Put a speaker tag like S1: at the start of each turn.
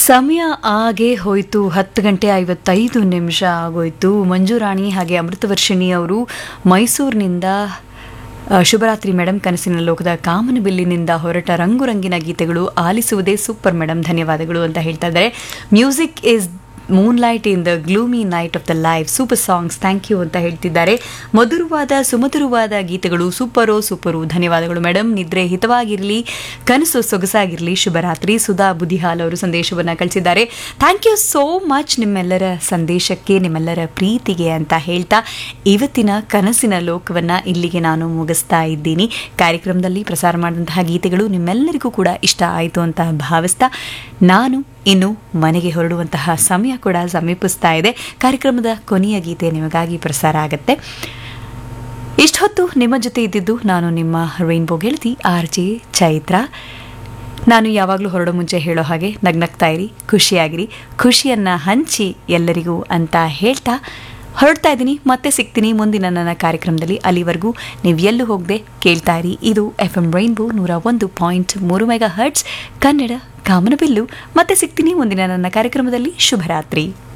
S1: ಸಮಯ ಆಗೇ ಹೋಯಿತು ಹತ್ತು ಗಂಟೆ ಐವತ್ತೈದು ನಿಮಿಷ ಆಗೋಯ್ತು ಮಂಜುರಾಣಿ ಹಾಗೆ ಅಮೃತವರ್ಷಿಣಿ ಅವರು ಮೈಸೂರಿನಿಂದ ಆ, ಶುಭರಾತ್ರಿ ಮೇಡಮ್ ಕನಸಿನ ಲೋಕದ ಕಾಮನಬಿಲ್ಲಿನಿಂದ ಹೊರಟ ರಂಗುರಂಗಿನ ಗೀತೆಗಳು ಆಲಿಸುವುದೇ ಸೂಪರ್ ಮೇಡಮ್ ಧನ್ಯವಾದಗಳು ಅಂತ ಹೇಳ್ತಾ ಇದ್ದಾರೆ music is moon light in the gloomy night of the life super songs thank you ಅಂತ ಹೇಳ್ತಿದ್ದಾರೆ ಮಧುರವಾದ ಸುಮಧುರವಾದ ಗೀತೆಗಳು ಸೂಪರೋ ಸೂಪರು ಧನ್ಯವಾದಗಳು ಮೇಡಮ್ ನಿದ್ರೆ ಹಿತವಾಗಿರಲಿ ಕನಸು ಸೊಗಸಾಗಿರಲಿ ಶುಭರಾತ್ರಿ ಸುಧಾ ಬುದಿಹಾಲ್ ಅವರು ಸಂದೇಶವನ್ನು ಕಳಿಸಿದ್ದಾರೆ ಥ್ಯಾಂಕ್ ಯು ಸೋ ಮಚ್ ನಿಮ್ಮೆಲ್ಲರ ಸಂದೇಶಕ್ಕೆ ನಿಮ್ಮೆಲ್ಲರ ಪ್ರೀತಿಗೆ ಅಂತ ಹೇಳ್ತಾ ಇವತ್ತಿನ ಕನಸಿನ ಲೋಕವನ್ನು ಇಲ್ಲಿಗೆ ನಾನು ಮುಗಿಸ್ತಾ ಇದ್ದೀನಿ ಕಾರ್ಯಕ್ರಮದಲ್ಲಿ ಪ್ರಸಾರ ಮಾಡಿದಂತಹ ಗೀತೆಗಳು ನಿಮ್ಮೆಲ್ಲರಿಗೂ ಕೂಡ ಇಷ್ಟ ಆಯಿತು ಅಂತ ಭಾವಿಸ್ತಾ ನಾನು ಇನ್ನು ಮನೆಗೆ ಹೊರಡುವಂತಹ ಸಮಯ ಕೂಡ ಸಮೀಪಿಸ್ತಾ ಇದೆ ಕಾರ್ಯಕ್ರಮದ ಕೊನೆಯ ಗೀತೆ ನಿಮಗಾಗಿ ಪ್ರಸಾರ ಆಗುತ್ತೆ ಇಷ್ಟೊತ್ತು ನಿಮ್ಮ ಜೊತೆ ಇದ್ದಿದ್ದು ನಾನು ನಿಮ್ಮ ರೈನ್ಬೋ ಗೆಳತಿ ಆರ್ ಜೆ ಚೈತ್ರ ನಾನು ಯಾವಾಗಲೂ ಹೊರಡೋ ಮುಂಚೆ ಹೇಳೋ ಹಾಗೆ ನಗ್ನಗ್ತಾ ಇರಿ ಖುಷಿಯಾಗಿರಿ ಖುಷಿಯನ್ನು ಹಂಚಿ ಎಲ್ಲರಿಗೂ ಅಂತ ಹೇಳ್ತಾ ಹೊರಡ್ತಾ ಇದ್ದೀನಿ ಮತ್ತೆ ಸಿಗ್ತೀನಿ ಮುಂದಿನ ನನ್ನ ಕಾರ್ಯಕ್ರಮದಲ್ಲಿ ಅಲ್ಲಿವರೆಗೂ ನೀವು ಎಲ್ಲೂ ಹೋಗದೆ ಕೇಳ್ತಾ ಇರಿ ಇದು ಎಫ್ ಎಂ ರೈನ್ಬೋ ನೂರ ಒಂದು ಪಾಯಿಂಟ್ ಮೂರು ಮೆಗಾ ಹರ್ಟ್ಸ್ ಕನ್ನಡ ಕಾಮನಬಿಲ್ಲು ಮತ್ತೆ ಸಿಗ್ತೀನಿ ಮುಂದಿನ ನನ್ನ ಕಾರ್ಯಕ್ರಮದಲ್ಲಿ ಶುಭರಾತ್ರಿ